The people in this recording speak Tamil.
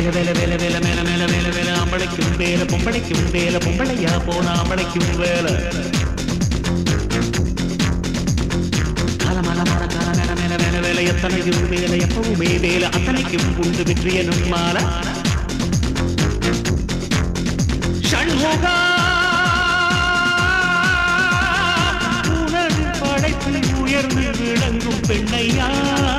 வேலை வேலை வேலை வேலை மேல மேல மேல வேலை ஆம்பளைக்கும் வேலை பொம்பளைக்கும் வேலை பொம்பளையா போன ஆம்பளைக்கும் வேலை காலமல மர கால மேல மேல மேல வேலை எத்தனையும் வேலை எப்பவுமே வேலை அத்தனைக்கும் உண்டு வெற்றி எனும் மாலை ஷண்முகா உனது படைப்பில் உயர்ந்து விளங்கும் பெண்ணையா